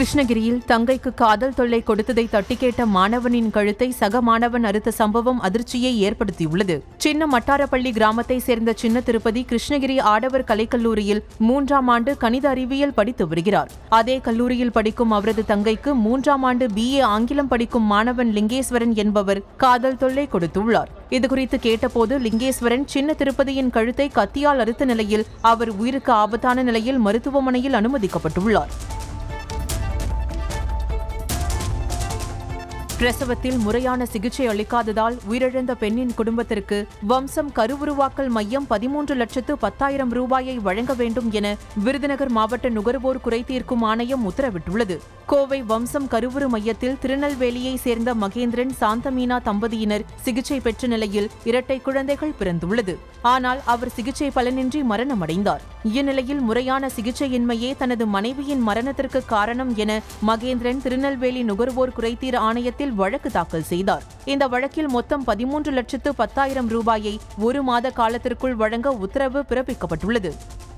கிருஷ்ணகிரியில் தங்கைக்கு காதல் தொல்லை கொடுத்ததை தட்டி கேட்ட மாணவனின் கழுத்தை சக மாணவன் அறுத்த சம்பவம் அதிர்ச்சியை ஏற்படுத்தியுள்ளது சின்ன மட்டாரப்பள்ளி கிராமத்தை சேர்ந்த சின்ன திருப்பதி கிருஷ்ணகிரி ஆடவர் கலைக்கல்லூரியில் மூன்றாம் ஆண்டு கணித அறிவியல் படித்து வருகிறார் அதே கல்லூரியில் படிக்கும் அவரது தங்கைக்கு மூன்றாம் ஆண்டு பிஏ ஆங்கிலம் படிக்கும் மாணவன் லிங்கேஸ்வரன் என்பவர் காதல் தொல்லை கொடுத்துள்ளார் இதுகுறித்து கேட்டபோது லிங்கேஸ்வரன் சின்ன திருப்பதியின் கழுத்தை கத்தியால் அறுத்த நிலையில் அவர் உயிருக்கு ஆபத்தான நிலையில் மருத்துவமனையில் அனுமதிக்கப்பட்டுள்ளார் பிரசவத்தில் முறையான சிகிச்சை அளிக்காததால் உயிரிழந்த பெண்ணின் குடும்பத்திற்கு வம்சம் கருவுருவாக்கல் மையம் பதிமூன்று லட்சத்து பத்தாயிரம் ரூபாயை வழங்க வேண்டும் என விருதுநகர் மாவட்ட நுகர்வோர் குறைதீர்க்கும் ஆணையம் உத்தரவிட்டுள்ளது கோவை வம்சம் கருவுரு மையத்தில் திருநெல்வேலியை சேர்ந்த மகேந்திரன் சாந்தமீனா தம்பதியினர் சிகிச்சை பெற்ற நிலையில் இரட்டை குழந்தைகள் பிறந்துள்ளது ஆனால் அவர் சிகிச்சை பலனின்றி மரணமடைந்தார் இந்நிலையில் முறையான சிகிச்சையின்மையே தனது மனைவியின் மரணத்திற்கு காரணம் என மகேந்திரன் திருநெல்வேலி நுகர்வோர் குறைதீர் ஆணையத்தில் வழக்கு தாக்கல் செய்தார் இந்த வழக்கில் மொத்தம் பதிமூன்று லட்சத்து பத்தாயிரம் ரூபாயை ஒரு மாத காலத்திற்குள் வழங்க உத்தரவு பிறப்பிக்கப்பட்டுள்ளது